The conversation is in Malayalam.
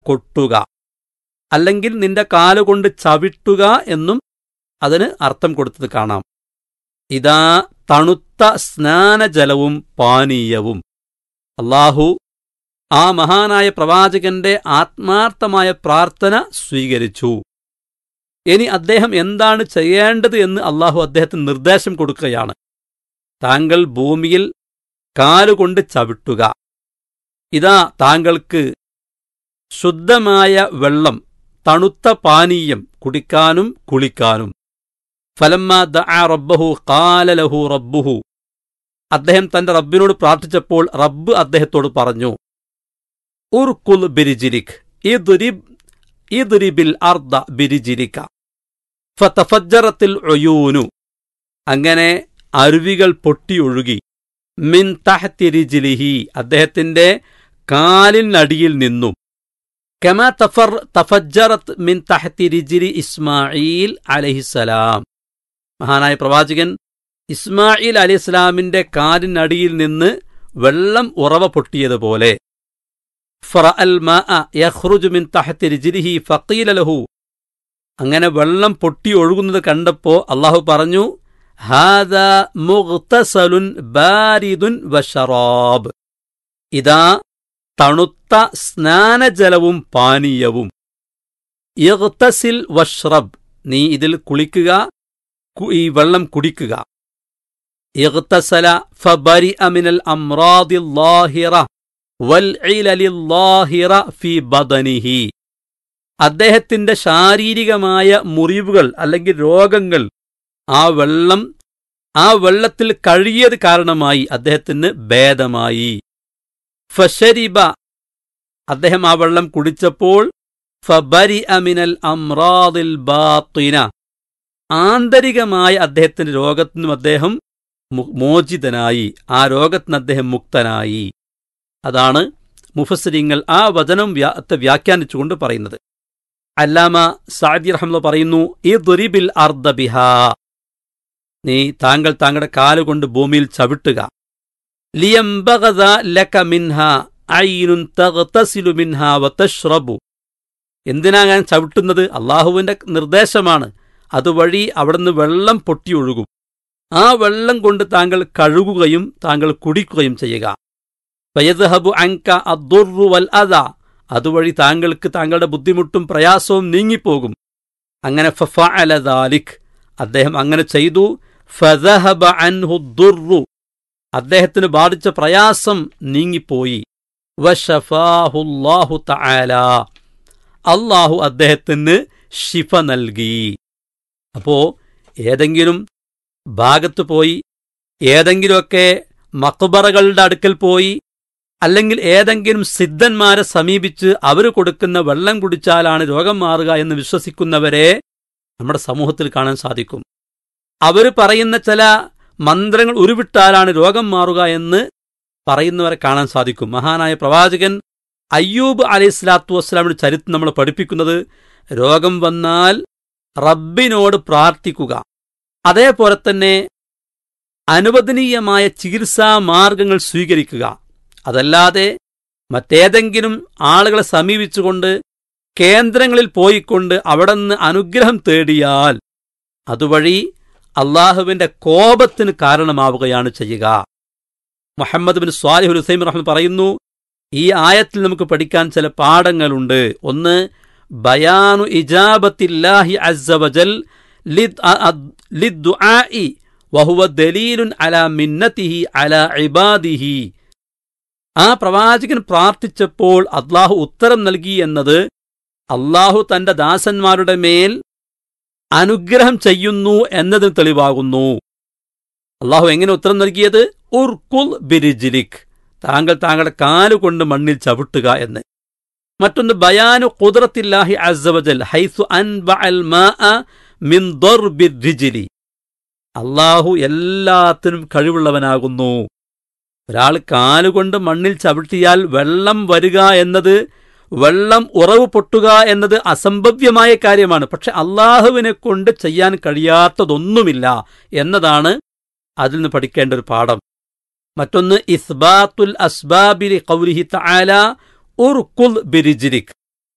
കൊട്ടുക അല്ലെങ്കിൽ നിന്റെ കാലുകൊണ്ട് ചവിട്ടുക എന്നും അതിന് അർത്ഥം കൊടുത്തത് കാണാം ഇതാ തണുത്ത സ്നാനജലവും പാനീയവും അള്ളാഹു ആ മഹാനായ പ്രവാചകന്റെ ആത്മാർത്ഥമായ പ്രാർത്ഥന സ്വീകരിച്ചു ഇനി അദ്ദേഹം എന്താണ് ചെയ്യേണ്ടത് എന്ന് അള്ളാഹു അദ്ദേഹത്തിന് നിർദ്ദേശം കൊടുക്കുകയാണ് താങ്കൾ ഭൂമിയിൽ കാലുകൊണ്ട് ചവിട്ടുക ഇതാ താങ്കൾക്ക് ശുദ്ധമായ വെള്ളം തണുത്ത പാനീയം കുടിക്കാനും കുളിക്കാനും ഫലമ്മ ദഅ റബ്ബഹു ഖാല ലഹു റബ്ബുഹു അദ്ദേഹം തന്റെ റബ്ബിനോട് പ്രാർത്ഥിച്ചപ്പോൾ റബ്ബ് അദ്ദേഹത്തോട് പറഞ്ഞു ഉർകുൽ ബിരിജിരിക് ഇദ്രിബ് ഇദ്രിബിൽ അർദ ബിരിജിരിക്ക ഫതഫജ്ജറത്തിൽ ഒയൂനു അങ്ങനെ അരുവികൾ പൊട്ടിയൊഴുകി മിൻ തഹ്തിരിജിലിഹി അദ്ദേഹത്തിന്റെ കാലിനടിയിൽ നിന്നും കമ തഫർ തഫജ്ജറത്ത് മിൻ തഹത്തി റിജിരി ഇസ്മായിൽ അലഹിസലാം മഹാനായ പ്രവാചകൻ ഇസ്മായിൽ അലിസ്ലാമിന്റെ കാലിനടിയിൽ നിന്ന് വെള്ളം ഉറവ പൊട്ടിയതുപോലെ ഫറഅൽ മാഅ യഖ്റുജു മിൻ തഹത്തി റിജിരിഹി ഫഖീല ലഹു അങ്ങനെ വെള്ളം പൊട്ടി ഒഴുകുന്നത് കണ്ടപ്പോ അള്ളാഹു പറഞ്ഞു ഹാദ മുഗ്തസലുൻ ബാരിദുൻ വശറാബ് ഇതാ തണുത്ത സ്നാനജലവും പാനീയവും ഇഗ്തസിൽ വഷ്റബ് നീ ഇതിൽ കുളിക്കുക കു- ഈ വെള്ളം കുടിക്കുക ഇഗ്തസല ഫബരി അമിനൽ അമ്രാദി ലാഹിറ വൽ ലാഹിറ ഫി ബദനിഹി അദ്ദേഹത്തിന്റെ ശാരീരികമായ മുറിവുകൾ അല്ലെങ്കിൽ രോഗങ്ങൾ ആ വെള്ളം ആ വെള്ളത്തിൽ കഴിയത് കാരണമായി അദ്ദേഹത്തിന് ഭേദമായി ഫഷരിബ അദ്ദേഹം ആ വെള്ളം കുടിച്ചപ്പോൾ ഫബരി അമിനൽ അമ്രാദിൽ ബാത്തിന ആന്തരികമായ അദ്ദേഹത്തിന്റെ രോഗത്തിനും അദ്ദേഹം മു- മോചിതനായി ആ രോഗത്തിന് അദ്ദേഹം മുക്തനായി അതാണ് മുഫസ്സിരിങ്ങൾ ആ വചനം വ്യാ- വ്യാഖ്യാനിച്ചുകൊണ്ട് പറയുന്നത് അല്ലാമ സാദി റഹ്മ പറയുന്നു ഈ ദുരിബിൽ അർദ ബിഹാ നീ താങ്കൾ താങ്കളുടെ കാലുകൊണ്ട് ഭൂമിയിൽ ചവിട്ടുക ലിയംബഗദ ലക മിൻഹ ഐനുൻ തഗ്തസിലു മിൻഹ വതശ്റബു എന്തിനാ ഞാൻ ചവിട്ടുന്നത് അള്ളാഹുവിന്റെ നിർദ്ദേശമാണ് അതുവഴി അവിടുന്ന് വെള്ളം പൊട്ടിയൊഴുകും ആ വെള്ളം കൊണ്ട് താങ്കൾ കഴുകുകയും താങ്കൾ കുടിക്കുകയും ചെയ്യുക ഫയദ്ഹബു അൻക അദ്ദുർറു വൽ അദ അതുവഴി താങ്കൾക്ക് താങ്കളുടെ ബുദ്ധിമുട്ടും പ്രയാസവും നീങ്ങിപ്പോകും അങ്ങനെ ഫഫഅല ദാലിക് അദ്ദേഹം അങ്ങനെ ചെയ്തു ഫദഹബ അൻഹു ദുർറു അദ്ദേഹത്തിന് ബാധിച്ച പ്രയാസം നീങ്ങിപ്പോയി വശഫാഹുല്ലാഹു തആല അള്ളാഹു അദ്ദേഹത്തിന് ഷിഫ നൽകി അപ്പോ ഏതെങ്കിലും ഭാഗത്ത് പോയി ഏതെങ്കിലുമൊക്കെ മക്ബറകളുടെ അടുക്കൽ പോയി അല്ലെങ്കിൽ ഏതെങ്കിലും സിദ്ധന്മാരെ സമീപിച്ച് അവർ കൊടുക്കുന്ന വെള്ളം കുടിച്ചാലാണ് രോഗം മാറുക എന്ന് വിശ്വസിക്കുന്നവരെ നമ്മുടെ സമൂഹത്തിൽ കാണാൻ സാധിക്കും അവർ പറയുന്ന ചില മന്ത്രങ്ങൾ ഉരുവിട്ടാലാണ് രോഗം മാറുക എന്ന് പറയുന്നവരെ കാണാൻ സാധിക്കും മഹാനായ പ്രവാചകൻ അയ്യൂബ് അലൈഹി സ്വലാത്തു വസ്സലാമിന്റെ ചരിത്രം നമ്മൾ പഠിപ്പിക്കുന്നത് രോഗം വന്നാൽ റബ്ബിനോട് പ്രാർത്ഥിക്കുക അതേപോലെ തന്നെ അനുവദനീയമായ ചികിത്സാ മാർഗങ്ങൾ സ്വീകരിക്കുക അതല്ലാതെ മറ്റേതെങ്കിലും ആളുകളെ സമീപിച്ചുകൊണ്ട് കേന്ദ്രങ്ങളിൽ പോയിക്കൊണ്ട് അവിടെ നിന്ന് അനുഗ്രഹം തേടിയാൽ അതുവഴി അള്ളാഹുവിന്റെ കോപത്തിന് കാരണമാവുകയാണ് ചെയ്യുക Muhammad bin Salihul Husaim Rahman പറയുന്നു ഈ ആയത്തിൽ നമുക്ക് പഠിക്കാൻ ചില പാഠങ്ങളുണ്ട് ഒന്ന് ബയാനു ഇജാബത്തില്ലാഹി അസ്സവജൽ ലിദ് അ- അദ്- ലിദ്ദുആഇ വഹുവ ദലീലുൻ അലാ മിന്നത്തിഹി അലാ ഇബാദിഹി ആ പ്രവാചകൻ പ്രാർത്ഥിച്ചപ്പോൾ അള്ളാഹു ഉത്തരം നൽകി എന്നത് അള്ളാഹു തന്റെ ദാസന്മാരുടെ മേൽ അനുഗ്രഹം ചെയ്യുന്നു എന്നതിന് തെളിവാകുന്നു അള്ളാഹു എങ്ങനെ ഉത്തരം നൽകിയത് ഉർകുൽ ബിരിജിലിക് താങ്കൾ താങ്കളുടെ കാലുകൊണ്ട് മണ്ണിൽ ചവിട്ടുക എന്ന് മറ്റൊന്ന് ബയാനു ഖുദ്റത്തില്ലാഹി അസ്സവജൽ ഹൈസു അൻബഅൽ മാഅ മിൻ ദർബിർ റിജ്ലി അള്ളാഹു എല്ലാത്തിനും കഴിവുള്ളവനാകുന്നു ഒരാൾ കാലുകൊണ്ട് മണ്ണിൽ ചവിട്ടിയാൽ വെള്ളം വരിക എന്നത് വെള്ളം ഉറവ് പൊട്ടുക എന്നത് അസംഭവ്യമായ കാര്യമാണ് പക്ഷെ അള്ളാഹുവിനെ കൊണ്ട് ചെയ്യാൻ കഴിയാത്തതൊന്നുമില്ല എന്നതാണ് അതിൽ നിന്ന് പഠിക്കേണ്ട ഒരു പാഠം മറ്റൊന്ന് ഇസ്ബാത്തുൽ അസ്ബാബിലി കൗലിഹി തആല ഉർകുൽ ബിരിജിരിക്